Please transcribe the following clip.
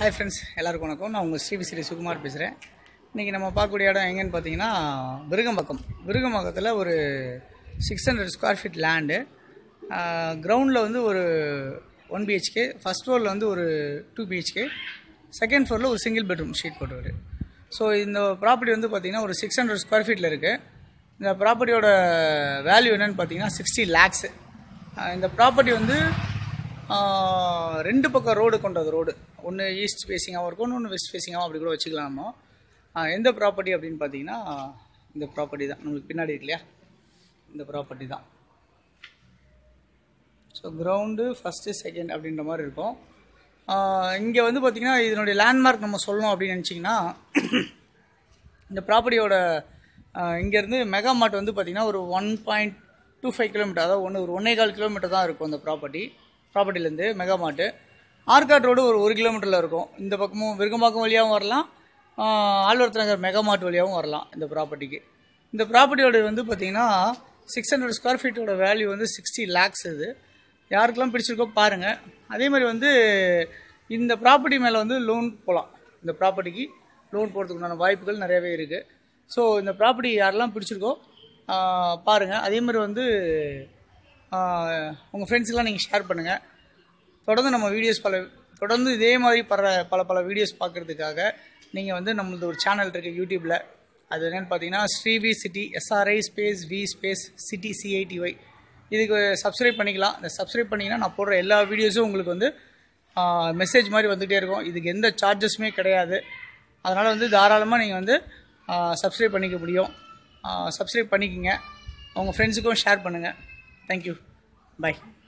hi friends எல்லாருக்கும் வணக்கம் நான் உங்கள் ஸ்ரீவிசிறி சுகுமார் பேசுகிறேன் இன்றைக்கி நம்ம பார்க்கக்கூடிய இடம் எங்கேன்னு பார்த்தீங்கன்னா விருகம்பக்கம் விருகம்பக்கத்தில் ஒரு six hundred square feet land கிரவுண்டில் வந்து ஒரு ஒன் பிஹெச்கே ஃபஸ்ட் ஃப்ளோரில் வந்து ஒரு டூ பிஹெச்கே செகண்ட் ஃப்ளோரில் ஒரு சிங்கிள் பெட்ரூம் ஷீட் போட்டுருவார் ஸோ இந்த ப்ராப்பர்ட்டி வந்து பார்த்திங்கன்னா ஒரு சிக்ஸ் ஹண்ட்ரட் ஸ்கொயர் ஃபீட்டில் இருக்குது இந்த ப்ராப்பர்ட்டியோட வேல்யூ என்னென்னு பார்த்தீங்கன்னா சிக்ஸ்டி லேக்ஸு இந்த ப்ராப்பர்ட்டி வந்து ஆஹ், ரெண்டு பக்கம் ரோடு கொண்டது ரோடு ஒன்று ஈஸ்ட் ஃபேஸிங்காகவும் இருக்கும் ஒன்று வெஸ்ட் ஃபேஸிங்காகவும் அப்படி கூட வச்சுக்கலாம் நம்ம ஆஹ், எந்த ப்ராப்பர்ட்டி அப்படின்னு பார்த்தீங்கன்னா இந்த ப்ராப்பர்ட்டி தான் நம்மளுக்கு பின்னாடி இருக்கு இல்லையா இந்த ப்ராப்பர்ட்டி தான் ஸோ கிரவுண்டு ஃபஸ்ட்டு செகண்ட் அப்படின்ற மாதிரி இருக்கும் இங்கே வந்து பார்த்திங்கன்னா இதனுடைய லேண்ட்மார்க் நம்ம சொல்லணும் அப்படின்னு நினச்சிங்கன்னா இந்த ப்ராப்பர்ட்டியோட இங்கேருந்து மெகா மார்ட் வந்து பார்த்திங்கன்னா ஒரு one point two five kilometre அதாவது ஒன்று ஒரு ஒன்றே கால் கிலோமீட்டர் தான் இருக்கும் இந்த ப்ராப்பர்ட்டி ப்ராப்பர்ட்டிலேருந்து மெகா மார்ட்டு ஆர்காட் ரோடு ஒரு ஒரு கிலோமீட்டரில் இருக்கும் இந்த பக்கமும் விருகம்பாக்கம் வழியாகவும் வரலாம் ஆழ்வார்த்த நகர் மெகா மார்ட் வழியாகவும் வரலாம் இந்த ப்ராப்பர்ட்டிக்கு இந்த ப்ராப்பர்ட்டியோட வந்து பார்த்திங்கன்னா சிக்ஸ் ஹண்ட்ரட் ஸ்கொயர் ஃபீட்டோட வேல்யூ வந்து சிக்ஸ்டி லேக்ஸ் இது யாருக்கெல்லாம் பிடிச்சிருக்கோ பாருங்கள் அதே மாதிரி வந்து இந்த ப்ராப்பர்ட்டி மேலே வந்து லோன் போகலாம் இந்த ப்ராப்பர்ட்டிக்கு லோன் போகிறதுக்கு உண்டான வாய்ப்புகள் நிறையவே இருக்குது ஸோ இந்த ப்ராப்பர்ட்டி யாரெல்லாம் பிடிச்சிருக்கோ பாருங்கள் அதே மாதிரி வந்து உங்கள் ஃப்ரெண்ட்ஸுக்கெலாம் நீங்கள் ஷேர் பண்ணுங்கள் தொடர்ந்து நம்ம வீடியோஸ் பல தொடர்ந்து இதே மாதிரி பல பல பல வீடியோஸ் பார்க்குறதுக்காக நீங்கள் வந்து நம்மளது ஒரு சேனல் இருக்குது யூடியூப்பில் அது என்னென்னு பார்த்தீங்கன்னா Srivi city S R I space V space city C I T Y இதுக்கு சப்ஸ்கிரைப் பண்ணிக்கலாம் இந்த சப்ஸ்கிரைப் பண்ணிங்கன்னா நான் போடுற எல்லா வீடியோஸும் உங்களுக்கு வந்து மெசேஜ் மாதிரி வந்துகிட்டே இருக்கும் இதுக்கு எந்த சார்ஜஸுமே கிடையாது அதனால் வந்து தாராளமாக நீங்கள் வந்து சப்ஸ்கிரைப் பண்ணிக்க முடியும் சப்ஸ்கிரைப் பண்ணிக்கோங்க உங்கள் ஃப்ரெண்ட்ஸுக்கும் ஷேர் பண்ணுங்கள் தேங்க்யூ பை